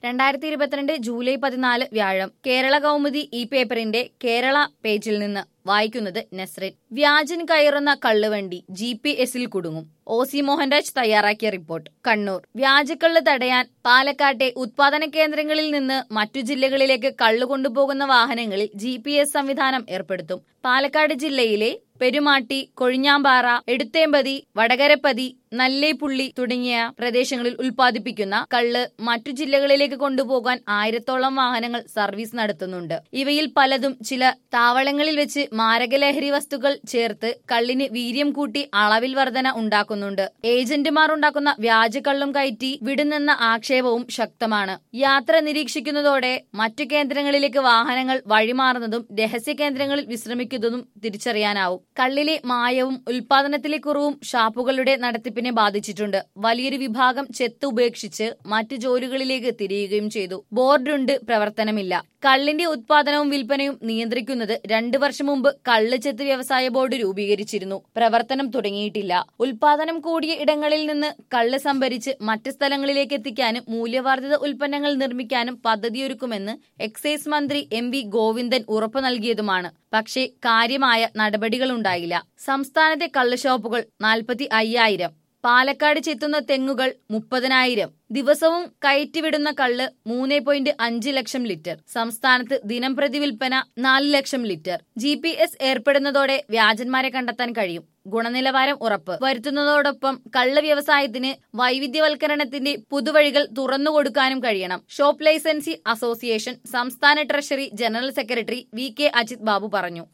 രണ്ടായിരത്തി ഇരുപത്തിരണ്ട് ജൂലൈ പതിനാല് വ്യാഴം കേരള കൗമുദി ഈ പേപ്പറിന്റെ കേരള പേജിൽ നിന്ന് വായിക്കുന്നത് നസ്രിൻ വ്യാജൻ കയറുന്ന കള്ളുവണ്ടി ജി പി എസിൽ കുടുങ്ങും ഒ സി മോഹൻരാജ് തയ്യാറാക്കിയ റിപ്പോർട്ട് കണ്ണൂർ വ്യാജക്കള്ള് തടയാൻ പാലക്കാട്ടെ ഉത്പാദന കേന്ദ്രങ്ങളിൽ നിന്ന് മറ്റു ജില്ലകളിലേക്ക് കള്ളു കൊണ്ടുപോകുന്ന വാഹനങ്ങളിൽ ജി പി എസ് സംവിധാനം ഏർപ്പെടുത്തും പാലക്കാട് ജില്ലയിലെ പെരുമാട്ടി കൊഴിഞ്ഞാമ്പാറ എടുത്തേമ്പതി വടകരപ്പതി നല്ലേപ്പുള്ളി തുടങ്ങിയ പ്രദേശങ്ങളിൽ ഉൽപ്പാദിപ്പിക്കുന്ന കള്ള് മറ്റു ജില്ലകളിലേക്ക് കൊണ്ടുപോകാൻ ആയിരത്തോളം വാഹനങ്ങൾ സർവീസ് നടത്തുന്നുണ്ട് ഇവയിൽ പലതും ചില താവളങ്ങളിൽ വെച്ച് മാരകലഹരി വസ്തുക്കൾ ചേർത്ത് കള്ളിന് വീര്യം കൂട്ടി അളവിൽ വർധന ഉണ്ടാക്കുന്നുണ്ട് ഏജന്റുമാർ ഉണ്ടാക്കുന്ന വ്യാജക്കള്ളും കയറ്റി വിടുന്നെന്ന ആക്ഷേപവും ശക്തമാണ് യാത്ര നിരീക്ഷിക്കുന്നതോടെ മറ്റു കേന്ദ്രങ്ങളിലേക്ക് വാഹനങ്ങൾ വഴിമാറുന്നതും രഹസ്യ കേന്ദ്രങ്ങളിൽ വിശ്രമിക്കുന്നതും തിരിച്ചറിയാനാവും കള്ളിലെ മായവും ഉൽപാദനത്തിലെ കുറവും ഷാപ്പുകളുടെ നടത്തിപ്പിനെ ബാധിച്ചിട്ടുണ്ട് വലിയൊരു വിഭാഗം ചെത്ത് ഉപേക്ഷിച്ച് മറ്റു ജോലികളിലേക്ക് തിരിയുകയും ചെയ്തു ബോർഡുണ്ട് പ്രവർത്തനമില്ല കള്ളിന്റെ ഉത്പാദനവും വിൽപ്പനയും നിയന്ത്രിക്കുന്നത് രണ്ടു വർഷം മുമ്പ് കള്ള് ചെത്ത് വ്യവസായ ബോർഡ് രൂപീകരിച്ചിരുന്നു പ്രവർത്തനം തുടങ്ങിയിട്ടില്ല ഉൽപാദനം കൂടിയ ഇടങ്ങളിൽ നിന്ന് കള്ള് സംഭരിച്ച് മറ്റ് സ്ഥലങ്ങളിലേക്ക് എത്തിക്കാനും മൂല്യവർദ്ധിത ഉൽപ്പന്നങ്ങൾ നിർമ്മിക്കാനും പദ്ധതിയൊരുക്കുമെന്ന് എക്സൈസ് മന്ത്രി എം വി ഗോവിന്ദൻ ഉറപ്പു നൽകിയതുമാണ് പക്ഷേ കാര്യമായ നടപടികളുണ്ടായില്ല സംസ്ഥാനത്തെ കള്ള് ഷോപ്പുകൾ നാൽപ്പത്തി അയ്യായിരം പാലക്കാട് ചെത്തുന്ന തെങ്ങുകൾ മുപ്പതിനായിരം ദിവസവും കയറ്റിവിടുന്ന കള്ള് മൂന്ന് പോയിന്റ് അഞ്ച് ലക്ഷം ലിറ്റർ സംസ്ഥാനത്ത് ദിനം പ്രതി വിൽപ്പന നാല് ലക്ഷം ലിറ്റർ ജി പി എസ് ഏർപ്പെടുന്നതോടെ വ്യാജന്മാരെ കണ്ടെത്താൻ കഴിയും ഗുണനിലവാരം ഉറപ്പ് വരുത്തുന്നതോടൊപ്പം കള്ള് വ്യവസായത്തിന് വൈവിധ്യവൽക്കരണത്തിന്റെ പുതുവഴികൾ തുറന്നുകൊടുക്കാനും കഴിയണം ഷോപ്പ് ലൈസൻസി അസോസിയേഷൻ സംസ്ഥാന treasury general secretary V K Ajith Babu പറഞ്ഞു